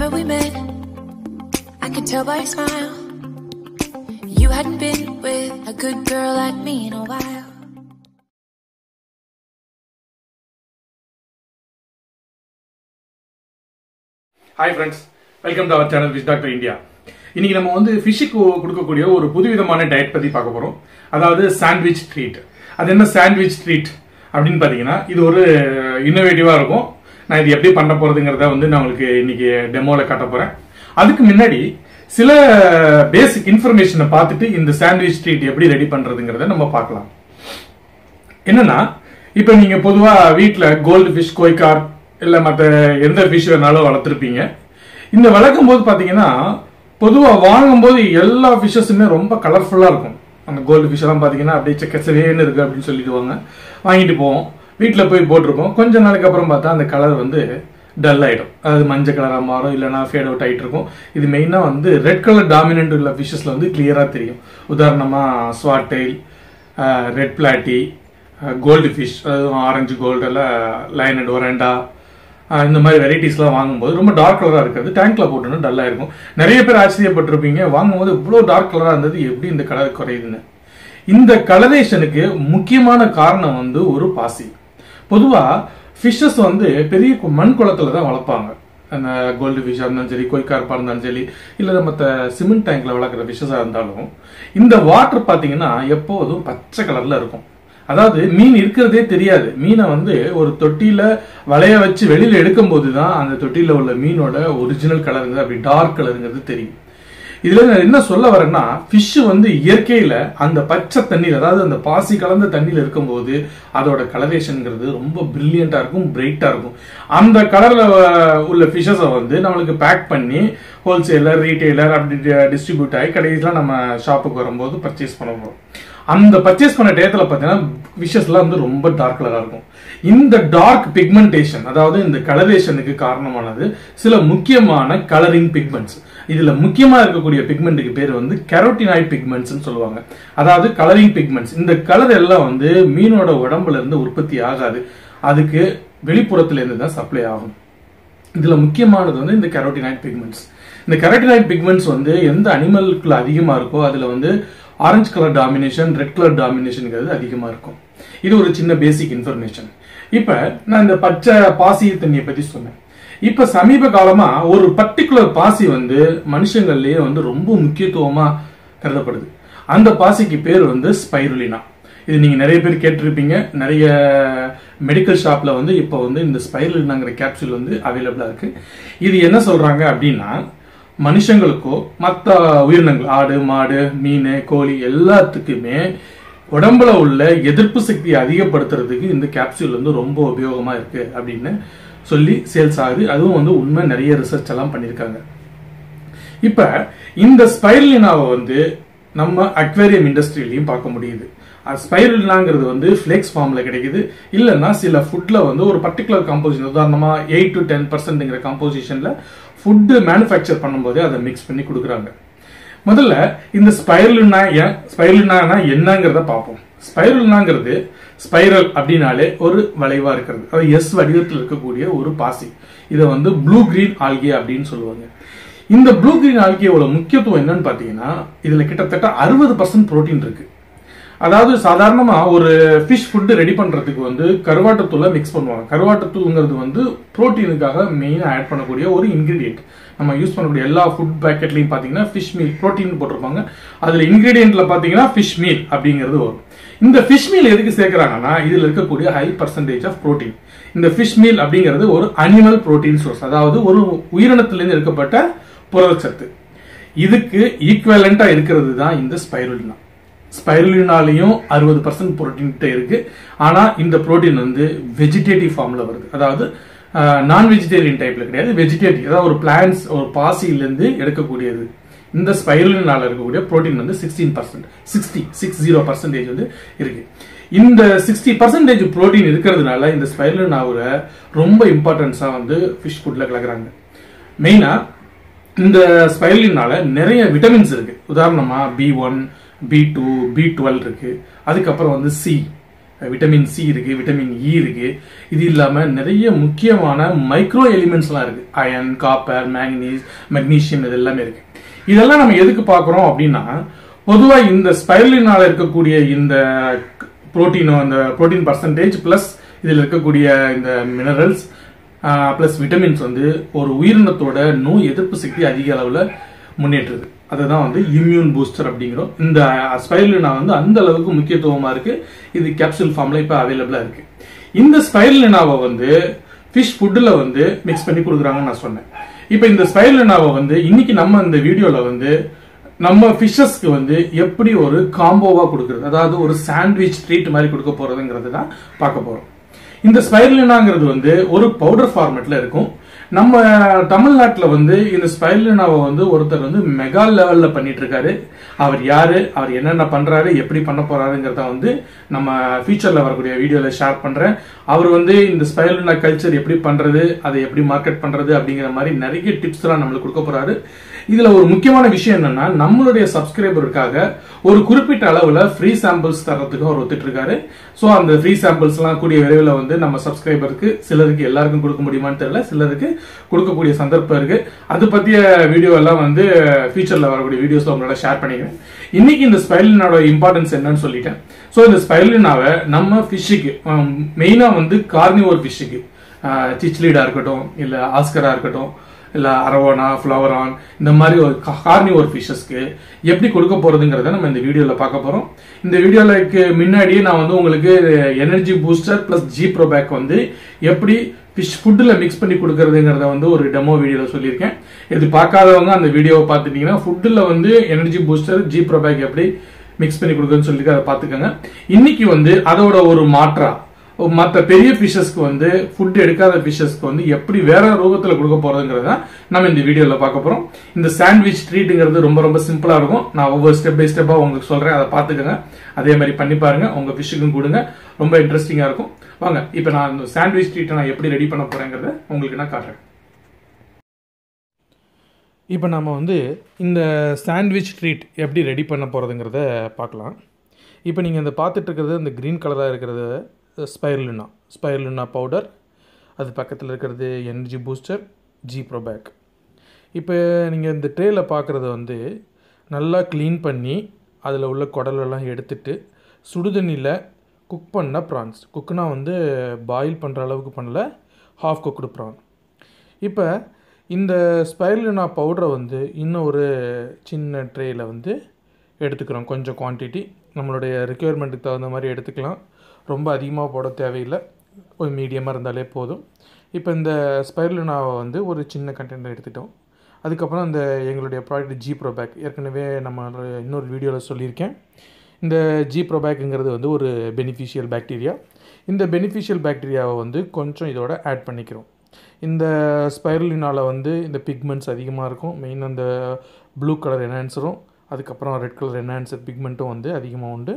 we met, I could tell by your smile. You hadn't been with a good girl like me in a while. Hi friends welcome to our channel fish doctor India இன்னைக்கு நம்ம வந்து ஃபிஷ்ஷுக்கு கொடுக்கக்கூடிய ஒரு புதுவிதமான diet பத்தி பார்க்க போறோம் அதாவது சாண்ட்விச் ட்ரீட் அது என்ன சாண்ட்விச் ட்ரீட் அப்படின்னு பார்த்தீங்கன்னா இது ஒரு இன்னோவேட்டிவா இருக்கும் நான் இது எப்படி பண்ண போறதுங்கிறத வந்து நான் உங்களுக்கு இன்னைக்கு டெமோல காட்ட போறேன் அதுக்கு முன்னாடி சில பேசிக் இன்ஃபர்மேஷனை பார்த்துட்டு இந்த சாண்ட்விச் ட்ரீட் எப்படி ரெடி பண்றதுங்கிறத நம்ம பார்க்கலாம் என்னன்னா இப்ப நீங்க பொதுவா வீட்ல கோல்டு ஃபிஷ் கோய்கார் இல்ல மத்த எந்த ஃபிஷ் வேணாலும் வளர்த்துருப்பீங்க இந்த வளர்க்கும் போது பாத்தீங்கன்னா பொதுவா வாங்கும் போது எல்லா ஃபிஷ்ஷஸுமே ரொம்ப கலர்ஃபுல்லா இருக்கும் அந்த கோல்டு ஃபிஷ் எல்லாம் பாத்தீங்கன்னா அப்படியே செக்கச்சவேன்னு இருக்கு அப்படின்னு சொல்லிடுவாங்க வாங்கிட்டு போவோம் வீட்டில் போய் போட்டிருப்போம் கொஞ்ச நாளைக்கு அப்புறம் பார்த்தா அந்த கலர் வந்து டல் ஆயிடும் அதாவது மஞ்சள் கலராக மாறும் இல்லைனா ஃபேட் அவுட் ஆகிட்டு இருக்கும் இது மெயினாக வந்து ரெட் கலர் டாமினன்ட் உள்ள ஃபிஷ்ஷஸில் வந்து கிளியராக தெரியும் உதாரணமாக swordtail red platy goldfish அதாவது ஆரஞ்சு கோல்டு எல்லாம் லைன் அண்ட் ஒரண்டா இந்த மாதிரி வெரைட்டிஸ்லாம் வாங்கும்போது ரொம்ப டார்க் கலராக இருக்கிறது டேங்க்ல போட்டோன்னா டல்லாக இருக்கும் நிறைய பேர் ஆச்சரியப்பட்டிருப்பீங்க வாங்கும்போது இவ்வளோ டார்க் கலராக இருந்தது எப்படி இந்த கலர் குறையுதுன்னு இந்த கலரேஷனுக்கு முக்கியமான காரணம் வந்து ஒரு பாசி பொதுவாக ஃபிஷ்ஷஸ் வந்து பெரிய கு- மண் குளத்துல தான் வளர்ப்பாங்க அந்த கோல்டு ஃபிஷ்ஷாக இருந்தாலும் சரி கொய்கார்ப்பாக இருந்தாலும் சரி இல்லை மற்ற சிமெண்ட் டேங்க்ல வளர்க்குற ஃபிஷ்ஷஸாக இருந்தாலும் இந்த வாட்டர் பார்த்தீங்கன்னா எப்போதும் பச்சை கலர்ல இருக்கும் அதாவது மீன் இருக்கிறதே தெரியாது மீனை வந்து ஒரு தொட்டியில வளைய வச்சு வெளியில எடுக்கும் போது தான் அந்த தொட்டியில உள்ள மீனோட ஒரிஜினல் கலருங்கிறது அப்படி டார்க் கலருங்கிறது தெரியும் இதுல நான் என்ன சொல்ல வரேன்னா ஃபிஷ் வந்து இயற்கையில அந்த பச்சை தண்ணீர் அதாவது அந்த பாசி கலந்த தண்ணியில இருக்கும்போது அதோட கலரேஷன்ங்கிறது ரொம்ப பிரில்லியண்டா இருக்கும் பிரைட்டா இருக்கும் அந்த கலர்ல உள்ள ஃபிஷஸை வந்து நம்மளுக்கு பேக் பண்ணி ஹோல்சேலர் ரீட்டைலர் அப்படி டிஸ்ட்ரிபியூட் ஆகி கடைசியில் நம்ம ஷாப்புக்கு வரும்போது பர்ச்சேஸ் பண்ண போறோம் அந்த பர்ச்சேஸ் பண்ண டயத்துல பார்த்தீங்கன்னா விஷஸ்லாம் வந்து ரொம்ப டார்க் கலரா இருக்கும் இந்த டார்க் பிக்மெண்டேஷன் அதாவது இந்த கலரேஷனுக்கு காரணமானது சில முக்கியமான கலரிங் பிக்மெண்ட்ஸ் இதுல முக்கியமா இருக்கக்கூடிய பிக்மெண்ட்டுக்கு பேர் வந்து கெரோட்டினாய்ட் பிக்மெண்ட்ஸ் சொல்லுவாங்க அதாவது கலரிங் பிக்மெண்ட்ஸ் இந்த கலர் எல்லாம் வந்து மீனோட உடம்புல இருந்து உற்பத்தி ஆகாது அதுக்கு வெளிப்புறத்துல இருந்து தான் சப்ளை ஆகும் இதுல முக்கியமானது வந்து இந்த கெரோட்டினாய்ட் பிக்மெண்ட்ஸ் இந்த கெரோட்டினாய்ட் பிக்மெண்ட்ஸ் வந்து எந்த அனிமலுக்குள்ள அதிகமா இருக்கோ அதுல வந்து orange colour domination red colour டாமினேஷன்ங்கிறது அதிகமா இருக்கும் இது ஒரு சின்ன பேசிக் இன்ஃபர்மேஷன் இப்ப நான் இந்த பச்சை பாசி தண்ணியை பத்தி சொன்னேன் இப்ப சமீப காலமா ஒரு பர்டிகுலர் பாசி வந்து மனுஷங்கள்லயே வந்து ரொம்ப முக்கியத்துவமா கருதப்படுது அந்த பாசிக்கு பேர் வந்து ஸ்பைருலினா இது நீங்க நிறைய பேர் கேட்டிருப்பீங்க நிறைய மெடிக்கல் ஷாப்ல வந்து இப்போ வந்து இந்த ஸ்பைருலினாங்கிற கேப்சூல் வந்து அவைலபிளா இருக்கு இது என்ன சொல்றாங்க அப்படின்னா மனுஷங்களுக்கோ மற்ற உயிரினங்கள் ஆடு மாடு மீன் கோழி எல்லாத்துக்குமே உடம்புல உள்ள எதிர்ப்பு சக்தியை அதிகப்படுத்துறதுக்கு இந்த கேப்சூல் வந்து ரொம்ப உபயோகமா இருக்கு அப்படின்னு சொல்லி சேல்ஸ் ஆகுது அதுவும் வந்து உண்மை நிறைய ரிசர்ச் எல்லாம் பண்ணியிருக்காங்க இப்ப இந்த ஸ்பைரலினாவை வந்து நம்ம அக்வேரியம் இண்டஸ்ட்ரியிலையும் பார்க்க முடியுது ஸ்பைரலினாங்கிறது வந்து ஃபிளேக்ஸ் ஃபார்ம்ல கிடைக்குது இல்லைன்னா சில ஃபுட்ல வந்து ஒரு பர்டிகுலர் காம்போசிஷன் உதாரணமா எயிட் டு டென் பர்சன்ட்ங்கிற காம்போசிஷன்ல ஃபுட்டு மேனுஃபேக்சர் பண்ணும்போதே அதை மிக்ஸ் பண்ணி கொடுக்குறாங்க முதல்ல இந்த ஸ்பைரலினா ஏன் ஸ்பைரலினா என்னங்கிறத பார்ப்போம் ஸ்பைரலினாங்கிறது ஸ்பைரல் அப்படின்னாலே ஒரு வளைவா இருக்கிறது அது எஸ் வடிவத்தில் இருக்கக்கூடிய ஒரு பாசி இதை வந்து ப்ளூ கிரீன் ஆல்கே அப்படின்னு சொல்லுவாங்க இந்த ப்ளூ கிரீன் ஆல்கேவோட முக்கியத்துவம் என்னன்னு பார்த்தீங்கன்னா இதுல கிட்டத்தட்ட அறுபது பர்சன்ட் புரோட்டீன் இருக்கு அதாவது சாதாரணமா ஒரு ஃபிஷ் ஃபுட்டு ரெடி பண்றதுக்கு வந்து கருவாட்டுத்தூளை மிக்ஸ் பண்ணுவாங்க கருவாட்டுத்தூளுங்கிறது வந்து புரோட்டீனுக்காக மெயினாக ஆட் பண்ணக்கூடிய ஒரு இன்கிரீடியன்ட் நம்ம யூஸ் பண்ணக்கூடிய எல்லா ஃபுட் பேக்கெட்லையும் பார்த்தீங்கன்னா ஃபிஷ் மீல் புரோட்டீன் போட்டிருப்பாங்க அதில் இன்கிரீடியன்ட்ல பார்த்தீங்கன்னா ஃபிஷ் மீல் அப்படிங்கிறது வரும் இந்த ஃபிஷ் மீல் எதுக்கு சேர்க்குறாங்கன்னா இதில் இருக்கக்கூடிய ஹை பர்சன்டேஜ் ஆஃப் புரோட்டீன் இந்த ஃபிஷ் மீல் அப்படிங்கிறது ஒரு அனிமல் புரோட்டீன் சோர்ஸ் அதாவது ஒரு உயிரினத்திலிருந்து எடுக்கப்பட்ட புரதச்சத்து இதுக்கு ஈக்குவலண்டா இருக்கிறது தான் இந்த ஸ்பைருலினா ஸ்பைருலினாலையும் அறுபது பர்சன்ட் புரோட்டீன் இருக்கு ஆனா இந்த புரோட்டீன் வந்து வெஜிடேட்டிவ் ஃபார்ம்ல வருது அதாவது நான் வெஜிடேரியன் டைப்ல கிடையாது வெஜிடேட்டிவ் அதாவது ஒரு பிளான்ஸ் ஒரு பாசியிலிருந்து எடுக்கக்கூடியது இந்த ஸ்பைருலினால இருக்கக்கூடிய புரோட்டீன் வந்து sixteen percent sixty six zero percentage வந்து இருக்கு இந்த சிக்ஸ்டி பர்சன்டேஜ் புரோட்டீன் இருக்கிறதுனால இந்த ஸ்பைருலினாவோட ரொம்ப இம்பார்ட்டன்ஸா வந்து ஃபிஷ் ஃபுட்ல கலக்குறாங்க மெயினா இந்த ஸ்பைரலினால நிறைய விட்டமின்ஸ் இருக்கு உதாரணமா B one B two B twelve இருக்கு அதுக்கப்புறம் வந்து சி விட்டமின் சி இருக்கு விட்டமின் இ இருக்கு இது இல்லாம நிறைய முக்கியமான மைக்ரோ எலிமெண்ட்ஸ்லாம் இருக்கு அயன் காப்பர் மேங்கனீஸ் மெக்னீசியம் இது எல்லாமே இருக்கு இதெல்லாம் நம்ம எதுக்கு பார்க்குறோம் அப்படின்னா பொதுவா இந்த ஸ்பைரலினால இருக்கக்கூடிய இந்த புரோட்டீன் அந்த புரோட்டீன் பர்சன்டேஜ் பிளஸ் இதில் இருக்கக்கூடிய இந்த மினரல்ஸ் பிளஸ் விட்டமின்ஸ் வந்து ஒரு உயிரினத்தோட நோய் எதிர்ப்பு சக்தி அதிக அளவில் முன்னேற்றுது அதுதான் வந்து இம்யூன் பூஸ்டர் அப்படிங்கிறோம் இந்த ஸ்பைரலினா வந்து அந்த அளவுக்கு முக்கியத்துவமா இருக்கு இது கேப்சூல் ஃபார்ம்ல இப்போ அவைலபிளா இருக்கு இந்த ஸ்பைரலினாவை வந்து ஃபிஷ் ஃபுட்டில் வந்து மிக்ஸ் பண்ணி கொடுக்குறாங்கன்னு நான் சொன்னேன் இப்போ இந்த ஸ்பைரலினாவை வந்து இன்னைக்கு நம்ம இந்த வீடியோல வந்து நம்ம ஃபிஷஸ்க்கு வந்து எப்படி ஒரு காம்போவா கொடுக்கறது அதாவது ஒரு சாண்ட்விச் ட்ரீட் மாதிரி கொடுக்க போறதுங்கிறது தான் பார்க்க போறோம் இந்த ஸ்பைரலினாங்கிறது வந்து ஒரு பவுடர் ஃபார்மேட்ல இருக்கும் நம்ம தமிழ்நாட்டில் வந்து இந்த ஸ்பைரலினாவை வந்து ஒருத்தர் வந்து மெகா லெவல்ல பண்ணிட்டு இருக்காரு அவர் யாரு அவர் என்னென்ன பண்றாரு எப்படி பண்ண போறாருங்கிறத வந்து நம்ம ஃபியூச்சர்ல வரக்கூடிய வீடியோல ஷேர் பண்றேன் அவர் வந்து இந்த ஸ்பைரலினா கல்ச்சர் எப்படி பண்றது அதை எப்படி மார்க்கெட் பண்றது அப்படிங்கிற மாதிரி நிறைய டிப்ஸ் எல்லாம் நம்மளுக்கு கொடுக்க போறாரு இதுல ஒரு முக்கியமான விஷயம் என்னன்னா நம்மளுடைய சப்ஸ்கிரைபருக்காக ஒரு குறிப்பிட்ட அளவுல ஃப்ரீ சாம்பிள்ஸ் தரத்துக்கு அவர் ஒத்துட்டு இருக்காரு ஸோ அந்த ஃப்ரீ சாம்பிள்ஸ் எல்லாம் கூடிய விரைவில் வந்து நம்ம சப்ஸ்கிரைபருக்கு சிலருக்கு எல்லாருக்கும் கொடுக்க முடியுமான்னு தெரியல சிலருக்கு கொடுக்கக்கூடிய சந்தர்ப்பம் இருக்கு அது பத்திய வீடியோ எல்லாம் வந்து ஃபியூச்சர்ல வரக்கூடிய வீடியோஸ் உங்களோட ஷேர் பண்ணிக்கிறேன் இன்னைக்கு இந்த ஸ்பைரலினோட இம்பார்ட்டன்ஸ் என்னன்னு சொல்லிட்டேன் ஸோ இந்த ஸ்பைரலினாவை நம்ம ஃபிஷ்ஷுக்கு மெயினா வந்து கார்னிவோர் ஃபிஷ்ஷுக்கு சிச்லீடா இருக்கட்டும் இல்ல ஆஸ்கரா இருக்கட்டும் இல்ல அரவோனா ஃப்ளவரான் இந்த மாதிரி ஒரு கார்னிவோர் ஃபிஷஸ்க்கு எப்படி கொடுக்க போறதுங்கிறத நம்ம இந்த வீடியோல பார்க்க போறோம் இந்த வீடியோலுக்கு முன்னாடியே நான் வந்து உங்களுக்கு energy booster plus G probac வந்து எப்படி ஃபிஷ் ஃபுட்டில் மிக்ஸ் பண்ணி கொடுக்கறதுங்கிறத வந்து ஒரு டெமோ வீடியோவில் சொல்லியிருக்கேன் இது பார்க்காதவங்க அந்த வீடியோவை பார்த்துட்டீங்கன்னா ஃபுட்டில் வந்து எனர்ஜி பூஸ்டர் ஜி ப்ரோபேக் எப்படி மிக்ஸ் பண்ணி கொடுக்குறதுன்னு சொல்லிட்டு அதை பார்த்துக்கோங்க இன்னைக்கு வந்து அதோட ஒரு மாற்றா மற்ற பெரிய ஃபிஷஸ்க்கு வந்து ஃபுட் எடுக்காத ஃபிஷஸ்க்கு வந்து எப்படி வேற ரூபத்தில் கொடுக்க போறதுங்கிறத நம்ம இந்த வீடியோவில் பார்க்க போறோம் இந்த சாண்ட்விச் ட்ரீட்டுங்கிறது ரொம்ப ரொம்ப சிம்பிளா இருக்கும் நான் ஒவ்வொரு ஸ்டெப் பை ஸ்டெப்பா உங்களுக்கு சொல்றேன் அதை பார்த்துக்கோங்க அதே மாதிரி பண்ணி பாருங்க உங்க ஃபிஷ்ஷுக்கும் கொடுங்க ரொம்ப இன்ட்ரெஸ்டிங்கா இருக்கும் வாங்க இப்போ நான் இந்த சாண்ட்விச் ட்ரீட்டை நான் எப்படி ரெடி பண்ண போறேங்கிறத உங்களுக்கு நான் காட்டுறேன் இப்போ நம்ம வந்து இந்த சாண்ட்விச் ட்ரீட் எப்படி ரெடி பண்ண போகிறதுங்கிறத பார்க்கலாம் இப்போ நீங்கள் இந்த பார்த்துட்டு இருக்கிறது இந்த க்ரீன் கலராக இருக்கிறது ஸ்பைர்லுனா ஸ்பைர்லுனா பவுடர் அது பக்கத்தில் இருக்கிறது எனர்ஜி பூஸ்டர் ஜி ப்ரோபேக் இப்போ நீங்கள் இந்த ட்ரேயில் பார்க்குறது வந்து நல்லா க்ளீன் பண்ணி அதில் உள்ள குடலெல்லாம் எடுத்துட்டு சுடுதண்ணியில் குக் பண்ண ப்ரான்ஸ் குக்குனா வந்து பாயில் பண்ணுற அளவுக்கு பண்ணல ஹாஃப் குக்குடு ப்ரான் இப்போ இந்த ஸ்பைர்லினா பவுடரை வந்து இன்னும் ஒரு சின்ன ட்ரேயில் வந்து எடுத்துக்கிறோம் கொஞ்சம் குவான்டிட்டி நம்மளுடைய ரெக்குயர்மெண்ட்டுக்கு தகுந்த மாதிரி எடுத்துக்கலாம் ரொம்ப அதிகமாக போட தேவையில்லை ஒரு மீடியமாக இருந்தாலே போதும் இப்போ இந்த ஸ்பைர்லினாவை வந்து ஒரு சின்ன கண்டெய்னர் எடுத்துட்டோம் அதுக்கப்புறம் இந்த எங்களுடைய ப்ராடக்ட் ஜி ப்ரோபேக் ஏற்கனவே நம்ம இன்னொரு வீடியோவில் சொல்லியிருக்கேன் இந்த ஜி ப்ரோபேக்குங்கிறது வந்து ஒரு பெனிஃபிஷியல் பாக்டீரியா இந்த பெனிஃபிஷியல் பாக்டீரியாவை வந்து கொஞ்சம் இதோட ஆட் பண்ணிக்கிறோம் இந்த ஸ்பைரலினால் வந்து இந்த பிக்மெண்ட்ஸ் அதிகமாக இருக்கும் மெயின் அந்த ப்ளூ கலர் என்ஹான்சரும் அதுக்கப்புறம் ரெட் கலர் என்ஹான்சர் பிக்மெண்ட்டும் வந்து அதிகமாக உண்டு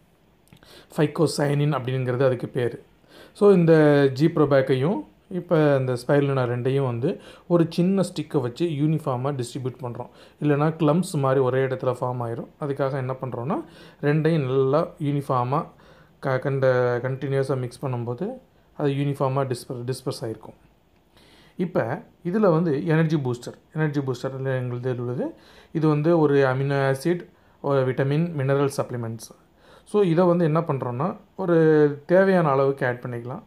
ஃபைக்கோசைனின் அப்படிங்கிறது அதுக்கு பேர் ஸோ இந்த ஜி ப்ரோபேக்கையும் இப்போ இந்த ஸ்பைரலினா ரெண்டையும் வந்து ஒரு சின்ன ஸ்டிக்கை வச்சு யூனிஃபார்மாக டிஸ்ட்ரிபியூட் பண்ணுறோம் இல்லைனா க்ளம்ஸ் மாதிரி ஒரே இடத்துல ஃபார்ம் ஆயிரும் அதுக்காக என்ன பண்ணுறோன்னா ரெண்டையும் நல்லா யூனிஃபார்மாக க கண்ட கண்டினியூஸாக மிக்ஸ் பண்ணும்போது அது யூனிஃபார்மாக டிஸ்பர் டிஸ்பர்ஸ் ஆகிருக்கும் இப்போ இதில் வந்து எனர்ஜி பூஸ்டர் எனர்ஜி பூஸ்டர் எங்களுது உள்ளது இது வந்து ஒரு அமினோ ஆசிட் ஒரு விட்டமின் மினரல் சப்ளிமெண்ட்ஸ் ஸோ இதை வந்து என்ன பண்ணுறோன்னா ஒரு தேவையான அளவுக்கு ஆட் பண்ணிக்கலாம்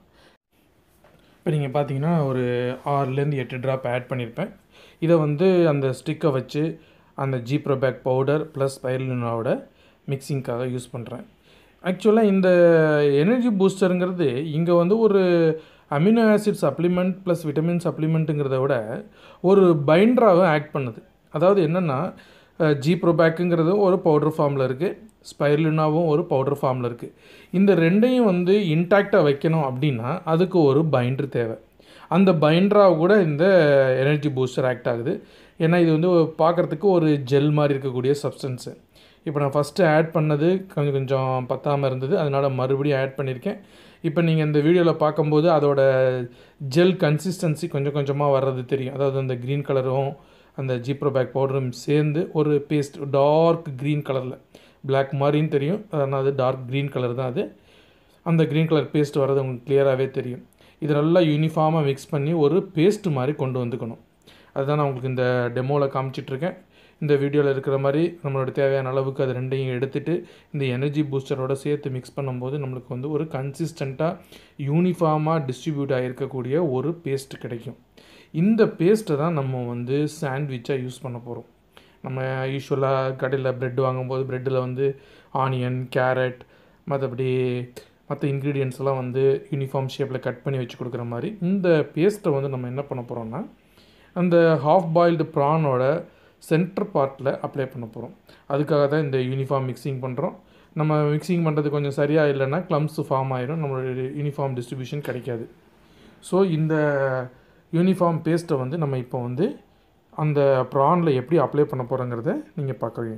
இப்போ நீங்கள் பார்த்தீங்கன்னா ஒரு ஆறுலேருந்து எட்டு ட்ராப் ஆட் பண்ணியிருப்பேன் இதை வந்து அந்த ஸ்டிக்கை வச்சு அந்த ஜி ப்ரோபேக் பவுடர் ப்ளஸ் பைரலினாவோட மிக்சிங்க்காக யூஸ் பண்ணுறேன் ஆக்சுவலாக இந்த எனர்ஜி பூஸ்டருங்கிறது இங்கே வந்து ஒரு amino acid supplement plus vitamin சப்ளிமெண்ட்டுங்கிறத விட ஒரு பைண்டராக ஆக்ட் பண்ணுது அதாவது என்னென்னா ஜி ப்ரோபேக்குங்கிறது ஒரு பவுடர் ஃபார்மில் இருக்குது ஸ்பைர்லினாவும் ஒரு பவுடர் ஃபார்மில் இருக்குது இந்த ரெண்டையும் வந்து இன்டாக்டாக வைக்கணும் அப்படின்னா அதுக்கு ஒரு பைண்டர் தேவை அந்த பைண்டராக கூட இந்த எனர்ஜி பூஸ்டர் ஆக்ட் ஆகுது ஏன்னா இது வந்து பார்க்குறதுக்கு ஒரு ஜெல் மாதிரி இருக்கக்கூடிய சப்ஸ்டன்ஸு இப்போ நான் ஃபஸ்ட்டு ஆட் பண்ணது கொஞ்சம் கொஞ்சம் பத்தாமல் இருந்தது அதனால் மறுபடியும் ஆட் பண்ணியிருக்கேன் இப்போ நீங்கள் இந்த வீடியோவில் பார்க்கும்போது அதோட ஜெல் கன்சிஸ்டன்சி கொஞ்சம் கொஞ்சமாக வர்றது தெரியும் அதாவது அந்த க்ரீன் கலரும் அந்த ஜீப்ரோபேக் பவுடரும் சேர்ந்து ஒரு பேஸ்ட் டார்க் க்ரீன் கலரில் பிளாக் மாதிரின்னு தெரியும் ஆனால் அது டார்க் க்ரீன் கலர் தான் அது அந்த க்ரீன் கலர் பேஸ்ட் வர்றது உங்களுக்கு கிளியராகவே தெரியும் இது நல்லா யூனிஃபார்மாக மிக்ஸ் பண்ணி ஒரு பேஸ்ட் மாதிரி கொண்டு வந்துக்கணும் அதுதான் நான் உங்களுக்கு இந்த டெமோவில் காமிச்சிட்ருக்கேன் இந்த வீடியோவில் இருக்கிற மாதிரி நம்மளோட தேவையான அளவுக்கு அது ரெண்டையும் எடுத்துகிட்டு இந்த எனர்ஜி பூஸ்டரோட சேர்த்து மிக்ஸ் பண்ணும்போது நம்மளுக்கு வந்து ஒரு கன்சிஸ்டண்ட்டாக யூனிஃபார்மாக டிஸ்ட்ரிபியூட் ஆகிருக்கக்கூடிய ஒரு பேஸ்ட் கிடைக்கும் இந்த பேஸ்ட்டை தான் நம்ம வந்து சாண்ட்விச்சாக யூஸ் பண்ண போகிறோம் நம்ம யூஸ்வலாக கடையில் ப்ரெட் வாங்கும்போது ப்ரெட்டில் வந்து ஆனியன் கேரட் மற்றபடி மற்ற இன்க்ரீடியன்ஸ் எல்லாம் வந்து யூனிஃபார்ம் ஷேப்பில் கட் பண்ணி வச்சு கொடுக்குற மாதிரி இந்த பேஸ்ட்டை வந்து நம்ம என்ன பண்ண போகிறோம்னா அந்த ஹாஃப் பாயில்டு ப்ரானோட சென்டர் பார்ட்டில் அப்ளை பண்ண போகிறோம் அதுக்காக தான் இந்த யூனிஃபார்ம் மிக்சிங் பண்ணுறோம் நம்ம மிக்சிங் பண்ணுறது கொஞ்சம் சரியாக இல்லைன்னா க்ளம்ஸ் ஃபார்ம் ஆயிடும் நம்மளோட யூனிஃபார்ம் டிஸ்ட்ரிபியூஷன் கிடைக்காது ஸோ இந்த யூனிஃபார்ம் பேஸ்ட்டை வந்து நம்ம இப்போ வந்து அந்த ப்ரானில் எப்படி அப்ளை பண்ண போகிறோங்கிறத நீங்கள் பார்க்குறீங்க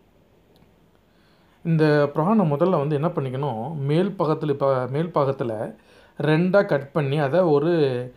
இந்த ப்ரானை முதல்ல வந்து என்ன பண்ணிக்கணும் மேல் பக்கத்தில் இப்போ மேல் பாகத்தில் ரெண்டாக கட் பண்ணி அதை ஒரு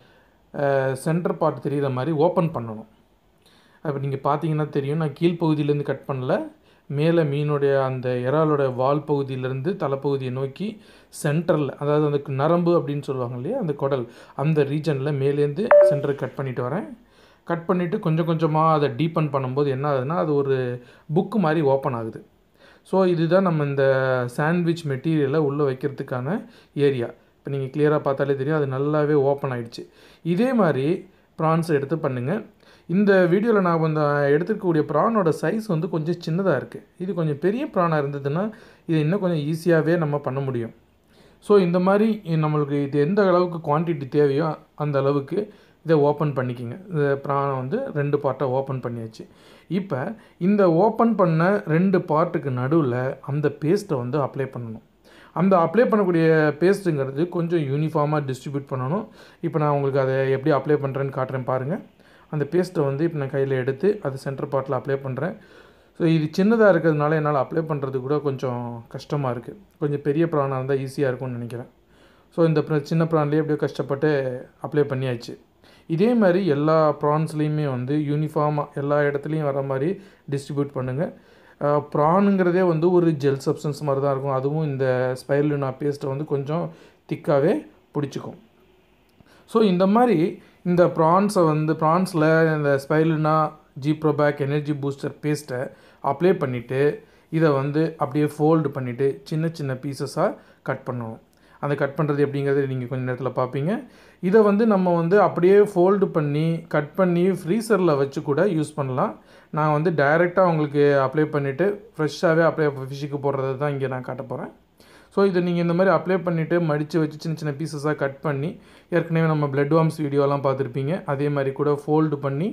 சென்டர் பார்ட் தெரிகிற மாதிரி ஓப்பன் பண்ணணும் அப்போ நீங்கள் பார்த்தீங்கன்னா தெரியும் நான் கீழ்ப்பகுதியிலேருந்து கட் பண்ணல மேலே மீனுடைய அந்த இறாலோட வால் பகுதியிலேருந்து தலைப்பகுதியை நோக்கி சென்டரில் அதாவது அந்த நரம்பு அப்படின்னு சொல்லுவாங்க இல்லையா அந்த குடல் அந்த ரீஜனில் மேலேருந்து சென்டருக்கு கட் பண்ணிட்டு வரேன் கட் பண்ணிவிட்டு கொஞ்சம் கொஞ்சமாக அதை டீப்பன் பண்ணும்போது என்ன ஆகுதுன்னா அது ஒரு புக்கு மாதிரி ஓப்பன் ஆகுது ஸோ இதுதான் நம்ம இந்த சாண்ட்விச் மெட்டீரியலை உள்ளே வைக்கிறதுக்கான ஏரியா இப்போ நீங்கள் கிளியராக பார்த்தாலே தெரியும் அது நல்லாவே ஓப்பன் ஆகிடுச்சு இதே மாதிரி ப்ரான்ஸ் எடுத்து பண்ணுங்கள் இந்த வீடியோவில் நான் வந்து எடுத்துக்கக்கூடிய ப்ரானோட சைஸ் வந்து கொஞ்சம் சின்னதாக இருக்குது இது கொஞ்சம் பெரிய ப்ரானாக இருந்ததுன்னா இது இன்னும் கொஞ்சம் ஈஸியாகவே நம்ம பண்ண முடியும் ஸோ இந்த மாதிரி நம்மளுக்கு இது எந்த அளவுக்கு குவான்டிட்டி தேவையோ அந்த அளவுக்கு இதை ஓப்பன் பண்ணிக்கிங்க இந்த ப்ரானை வந்து ரெண்டு பார்ட்டாக ஓப்பன் பண்ணியாச்சு இப்போ இந்த ஓப்பன் பண்ண ரெண்டு பார்ட்டுக்கு நடுவில் அந்த பேஸ்ட்டை வந்து அப்ளை பண்ணணும் அந்த அப்ளை பண்ணக்கூடிய பேஸ்ட்டுங்கிறது கொஞ்சம் யூனிஃபார்மாக டிஸ்ட்ரிபியூட் பண்ணணும் இப்போ நான் உங்களுக்கு அதை எப்படி அப்ளை பண்ணுறேன்னு காட்டுறேன் பாருங்கள் அந்த பேஸ்ட்டை வந்து இப்போ நான் கையில் எடுத்து அது சென்டர் பார்ட்டில் அப்ளை பண்ணுறேன் ஸோ இது சின்னதாக இருக்கிறதுனால என்னால் அப்ளை பண்ணுறது கூட கொஞ்சம் கஷ்டமாக இருக்குது கொஞ்சம் பெரிய ப்ரானாக இருந்தால் ஈஸியாக இருக்கும்னு நினைக்கிறேன் ஸோ இந்த சின்ன ப்ரான்லேயே எப்படியோ கஷ்டப்பட்டு அப்ளை பண்ணியாச்சு இதே மாதிரி எல்லா ப்ரான்ஸ்லேயுமே வந்து யூனிஃபார்மாக எல்லா இடத்துலையும் வர மாதிரி டிஸ்ட்ரிபியூட் பண்ணுங்கள் ப்ரானுங்கிறதே வந்து ஒரு ஜெல் சப்ஸ்டன்ஸ் மாதிரி தான் இருக்கும் அதுவும் இந்த ஸ்பைர்லுனா பேஸ்ட்டை வந்து கொஞ்சம் திக்காகவே பிடிச்சிக்கும் ஸோ இந்த மாதிரி இந்த ப்ரான்ஸை வந்து ப்ரான்ஸில் இந்த ஸ்பைலுனா ஜீப்ரோபேக் எனர்ஜி பூஸ்டர் பேஸ்ட்டை அப்ளை பண்ணிவிட்டு இதை வந்து அப்படியே ஃபோல்டு பண்ணிவிட்டு சின்ன சின்ன பீசஸாக கட் பண்ணணும் அந்த கட் பண்ணுறது எப்படிங்கிறது நீங்கள் கொஞ்சம் நேரத்தில் பார்ப்பீங்க இதை வந்து நம்ம வந்து அப்படியே ஃபோல்டு பண்ணி கட் பண்ணி ஃப்ரீசரில் வச்சு கூட யூஸ் பண்ணலாம் நான் வந்து டைரெக்டாக உங்களுக்கு அப்ளை பண்ணிவிட்டு ஃப்ரெஷ்ஷாகவே அப்ளை ஃபிஷ்ஷுக்கு போடுறது தான் இங்கே நான் காட்ட போகிறேன் ஸோ இதை நீங்கள் இந்த மாதிரி அப்ளை பண்ணிவிட்டு மடித்து வச்சு சின்ன சின்ன பீசஸாக கட் பண்ணி ஏற்கனவே நம்ம பிளட் வார்ம்ஸ் வீடியோலாம் பார்த்துருப்பீங்க அதே மாதிரி கூட ஃபோல்டு பண்ணி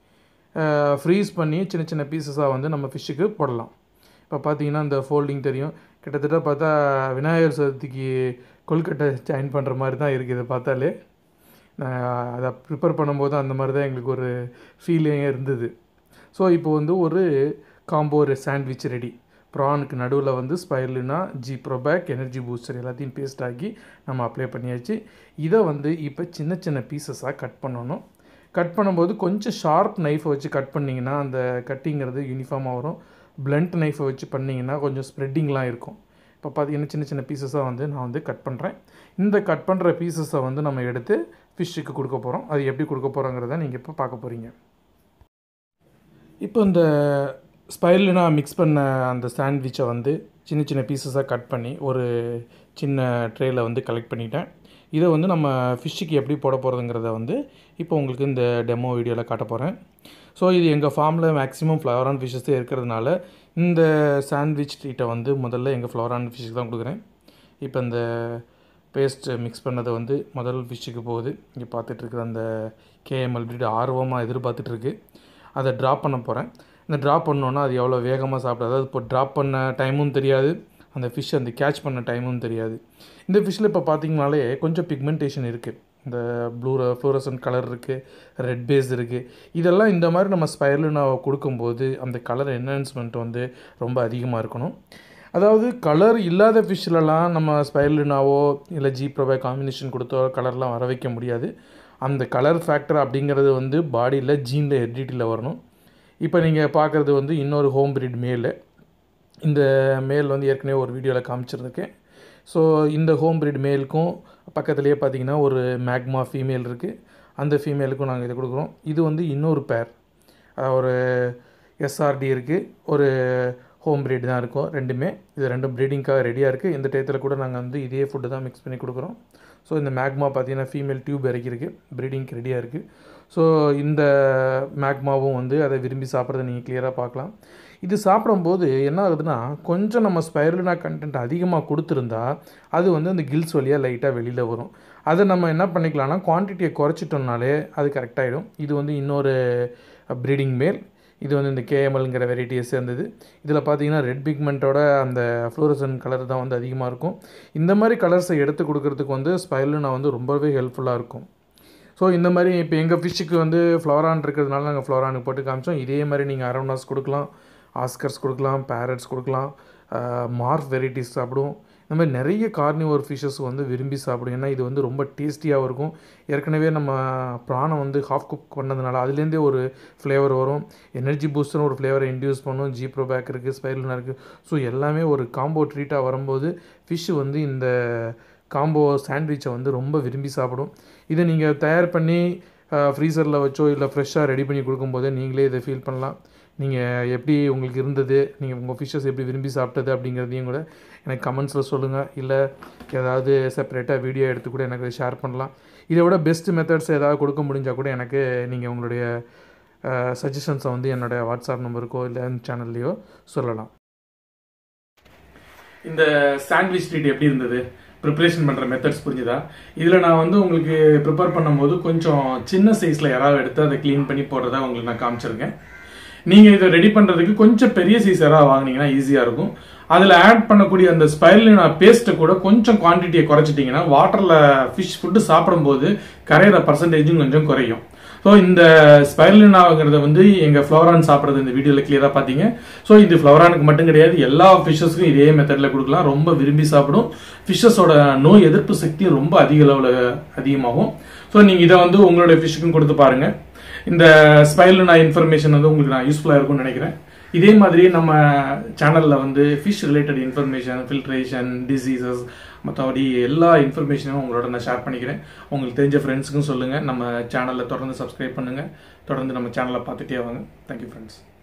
ஃப்ரீஸ் பண்ணி சின்ன சின்ன பீசஸாக வந்து நம்ம ஃபிஷ்ஷுக்கு போடலாம் இப்போ பார்த்தீங்கன்னா இந்த ஃபோல்டிங் தெரியும் கிட்டத்தட்ட பார்த்தா விநாயகர் சதுர்த்திக்கு கொல்கட்டை ஜாயின் பண்ணுற மாதிரி தான் இருக்குது இதை பார்த்தாலே நான் அதை ப்ரிப்பேர் பண்ணும்போது அந்த மாதிரி தான் எங்களுக்கு ஒரு ஃபீலிங் இருந்தது ஸோ இப்போ வந்து ஒரு காம்போ ஒரு சாண்ட்விச் ரெடி ப்ரானுக்கு நடுவில் வந்து spirulina G probac energy booster எல்லாத்தையும் பேஸ்ட் ஆக்கி நம்ம அப்ளை பண்ணியாச்சு இதை வந்து இப்போ சின்ன சின்ன பீசஸாக கட் பண்ணணும் கட் பண்ணும்போது கொஞ்சம் ஷார்ப் நைஃபை வச்சு கட் பண்ணிங்கன்னா அந்த கட்டிங்கிறது யூனிஃபார்மாக வரும் பிளண்ட் நைஃபை வச்சு பண்ணிங்கன்னா கொஞ்சம் ஸ்ப்ரெட்டிங்லாம் இருக்கும் இப்போ பார்த்தீங்கன்னா சின்ன சின்ன பீசஸாக வந்து நான் வந்து கட் பண்ணுறேன் இந்த கட் பண்ணுற பீசஸை வந்து நம்ம எடுத்து ஃபிஷ்ஷுக்கு கொடுக்க போகிறோம் அது எப்படி கொடுக்க போகிறோங்கிறத நீங்கள் இப்போ பார்க்க போகிறீங்க இப்போ இந்த ஸ்பைர்லுனா மிக்ஸ் பண்ண அந்த சாண்ட்விச்சை வந்து சின்ன சின்ன பீசஸாக கட் பண்ணி ஒரு சின்ன ட்ரேயில் வந்து கலெக்ட் பண்ணிட்டேன் இதை வந்து நம்ம ஃபிஷ்ஷுக்கு எப்படி போட போகிறதுங்கிறத வந்து இப்போ உங்களுக்கு இந்த டெமோ வீடியோவில் காட்ட போகிறேன் ஸோ இது எங்கள் ஃபார்மில் மேக்ஸிமம் ஃப்ளவரான் ஃபிஷ்ஷஸே இருக்கிறதுனால இந்த சாண்ட்விச் ட்ரீட்டை வந்து முதல்ல எங்கள் ஃப்ளவரான் ஃபிஷ்ஷுக்கு தான் கொடுக்குறேன் இப்போ இந்த பேஸ்ட் மிக்ஸ் பண்ணதை வந்து முதல் ஃபிஷ்ஷுக்கு போகுது இங்கே பார்த்துட்ருக்குற அந்த கேஎம்எல் பிரீட் ஆர்வமாக எதிர்பார்த்துட்ருக்கு அதை ட்ராப் பண்ண போகிறேன் இந்த ட்ராப் பண்ணோன்னா அது எவ்வளோ வேகமாக சாப்பிட அதாவது இப்போ ட்ராப் பண்ண டைமும் தெரியாது அந்த ஃபிஷ் அந்த கேட்ச் பண்ண டைமும் தெரியாது இந்த ஃபிஷ்ஷில் இப்போ பார்த்தீங்கனாலே கொஞ்சம் பிக்மெண்டேஷன் இருக்குது இந்த ப்ளூ ஃப்ளோரசன்ட் கலர் இருக்குது ரெட் பேஸ் இருக்குது இதெல்லாம் இந்த மாதிரி நம்ம ஸ்பைர்லுனாவை கொடுக்கும்போது அந்த கலர் என்ஹான்ஸ்மெண்ட் வந்து ரொம்ப அதிகமாக இருக்கணும் அதாவது கலர் இல்லாத ஃபிஷ்லலாம் நம்ம ஸ்பைர்லுனாவோ இல்லை ஜி ப்ரோபே காம்பினேஷன் கொடுத்தோ கலர்லாம் வர வைக்க முடியாது அந்த கலர் ஃபேக்டர் அப்படிங்கிறது வந்து பாடியில் ஜீனில் ஹெரிடிட்டியில் வரணும் இப்போ நீங்கள் பார்க்குறது வந்து இன்னொரு ஹோம் பிரீட் மேலு இந்த மேல் வந்து ஏற்கனவே ஒரு வீடியோவில் காமிச்சிருந்துருக்கேன் ஸோ இந்த ஹோம் breed மேலுக்கும் பக்கத்துலேயே பார்த்தீங்கன்னா ஒரு மேக்மா ஃபீமேல் இருக்குது அந்த ஃபீமேலுக்கும் நாங்கள் இதை கொடுக்குறோம் இது வந்து இன்னொரு பேர் ஒரு எஸ்ஆர்டி இருக்குது ஒரு ஹோம் breed தான் இருக்கும் ரெண்டுமே இது ரெண்டும் ப்ரீடிங்காக ரெடியாக இருக்குது இந்த டயத்தில் கூட நாங்கள் வந்து இதே ஃபுட்டு தான் மிக்ஸ் பண்ணி கொடுக்குறோம் ஸோ இந்த மேக்மா பார்த்தீங்கன்னா ஃபீமேல் டியூப் இறக்கிருக்கு ப்ரீடிங்க்கு ரெடியாக இருக்குது ஸோ இந்த மேக்மாவும் வந்து அதை விரும்பி சாப்பிட்றத நீங்கள் கிளியராக பார்க்கலாம் இது சாப்பிடும்போது என்ன ஆகுதுன்னா கொஞ்சம் நம்ம ஸ்பைருலினா கண்டென்ட் அதிகமாக கொடுத்துருந்தா அது வந்து அந்த கில்ஸ் வழியாக லைட்டாக வெளியில் வரும் அதை நம்ம என்ன பண்ணிக்கலாம்னா குவான்டிட்டியை குறைச்சிட்டோம்னாலே அது கரெக்டாகிடும் இது வந்து இன்னொரு ப்ரீடிங் மேல் இது வந்து இந்த கேஎம்எல்ங்கிற வெரைட்டியை சேர்ந்தது இதில் பார்த்தீங்கன்னா ரெட் பிக்மெண்ட்டோட அந்த ஃப்ளோரசன் கலர் தான் வந்து அதிகமாக இருக்கும் இந்த மாதிரி கலர்ஸை எடுத்து கொடுக்கறதுக்கு வந்து ஸ்பைருலினா வந்து ரொம்பவே ஹெல்ப்ஃபுல்லாக இருக்கும் ஸோ இந்த மாதிரி இப்போ எங்கள் ஃபிஷ்ஷுக்கு வந்து ஃப்ளோரான் இருக்கிறதுனால நாங்கள் ஃப்ளோரானுக்கு போட்டு காமிச்சோம் இதே மாதிரி நீங்கள் அரௌனாஸ் கொடுக்கலாம் ஆஸ்கர்ஸ் கொடுக்கலாம் பேரட்ஸ் கொடுக்கலாம் மார்ஃப் வெரைட்டிஸ் சாப்பிடுவோம் இந்த மாதிரி நிறைய கார்னிவோர் ஃபிஷ்ஷஸ் வந்து விரும்பி சாப்பிடும் ஏன்னா இது வந்து ரொம்ப டேஸ்டியாகவும் இருக்கும் ஏற்கனவே நம்ம ப்ரானை வந்து ஹாஃப் குக் பண்ணதுனால அதுலேருந்தே ஒரு ஃப்ளேவர் வரும் எனர்ஜி பூஸ்டர்னு ஒரு ஃப்ளேவரை இன்டியூஸ் பண்ணும் ஜீப்ரோ பேக் இருக்குது ஸ்பைரல்னா இருக்குது ஸோ எல்லாமே ஒரு காம்போ ட்ரீட்டாக வரும்போது ஃபிஷ்ஷு வந்து இந்த காம்போ சாண்ட்விச்சை வந்து ரொம்ப விரும்பி சாப்பிடும் இதை நீங்கள் தயார் பண்ணி ஃப்ரீசரில் வச்சோ இல்லை ஃப்ரெஷ்ஷாக ரெடி பண்ணி கொடுக்கும்போதே நீங்களே இதை ஃபீல் பண்ணலாம் நீங்கள் எப்படி உங்களுக்கு இருந்தது நீங்கள் உங்கள் ஃபிஷ்ஷஸ் எப்படி விரும்பி சாப்பிட்டது அப்படிங்கிறதையும் கூட எனக்கு கமெண்ட்ஸில் சொல்லுங்கள் இல்லை ஏதாவது செப்பரேட்டாக வீடியோ எடுத்து கூட எனக்கு ஷேர் பண்ணலாம் இதை விட பெஸ்ட் மெத்தட்ஸ் ஏதாவது கொடுக்க முடிஞ்சால் கூட எனக்கு நீங்கள் உங்களுடைய சஜஷன்ஸை வந்து என்னோடய வாட்ஸ்அப் நம்பருக்கோ இல்லை சேனல்லையோ சொல்லலாம் இந்த சாண்ட்விச் ட்ரீட் எப்படி இருந்தது ப்ரிப்பரேஷன் பண்ணுற மெத்தட்ஸ் புரிஞ்சுதா இதில் நான் வந்து உங்களுக்கு ப்ரிப்பேர் பண்ணும்போது கொஞ்சம் சின்ன சைஸில் யாராவது எடுத்து அதை க்ளீன் பண்ணி போடுறதா உங்களுக்கு நான் காமிச்சிருக்கேன் நீங்கள் இதை ரெடி பண்ணுறதுக்கு கொஞ்சம் பெரிய சைஸ் யாராவது வாங்கினீங்கன்னா ஈஸியாக இருக்கும் அதில் ஆட் பண்ணக்கூடிய அந்த ஸ்பைரலினா பேஸ்ட்டை கூட கொஞ்சம் குவான்டிட்டியை குறைச்சிட்டிங்கன்னா வாட்டரில் ஃபிஷ் ஃபுட்டு சாப்பிடும்போது கரையிற பர்சன்டேஜும் கொஞ்சம் குறையும் ஸோ இந்த ஸ்பைரலினாங்கிறத வந்து எங்கள் ஃப்ளோரான் சாப்பிட்றது இந்த வீடியோவில் கிளியராக பார்த்தீங்க ஸோ இது ஃப்ளோரானுக்கு மட்டும் கிடையாது எல்லா ஃபிஷ்ஷஸ்க்கும் இதே மெத்தடில் கொடுக்கலாம் ரொம்ப விரும்பி சாப்பிடும் ஃபிஷ்ஷஸோட நோய் எதிர்ப்பு சக்தியும் ரொம்ப அதிக அளவில் அதிகமாகும் ஸோ நீங்கள் இதை வந்து உங்களுடைய ஃபிஷ்ஷுக்கும் கொடுத்து பாருங்கள் இந்த ஸ்பைரலினா இன்ஃபர்மேஷன் வந்து உங்களுக்கு நான் யூஸ்ஃபுல்லாக இருக்கும்னு நினைக்கிறேன் இதே மாதிரி நம்ம சேனலில் வந்து fish related information filtration diseases மற்றபடி எல்லா இன்ஃபர்மேஷனும் உங்களோட நான் ஷேர் பண்ணிக்கிறேன் உங்களுக்கு தெரிஞ்ச ஃப்ரெண்ட்ஸுக்கும் சொல்லுங்கள் நம்ம சேனலில் தொடர்ந்து சப்ஸ்கிரைப் பண்ணுங்கள் தொடர்ந்து நம்ம சேனலை பார்த்துட்டே வாங்க தேங்க்யூ ஃப்ரெண்ட்ஸ்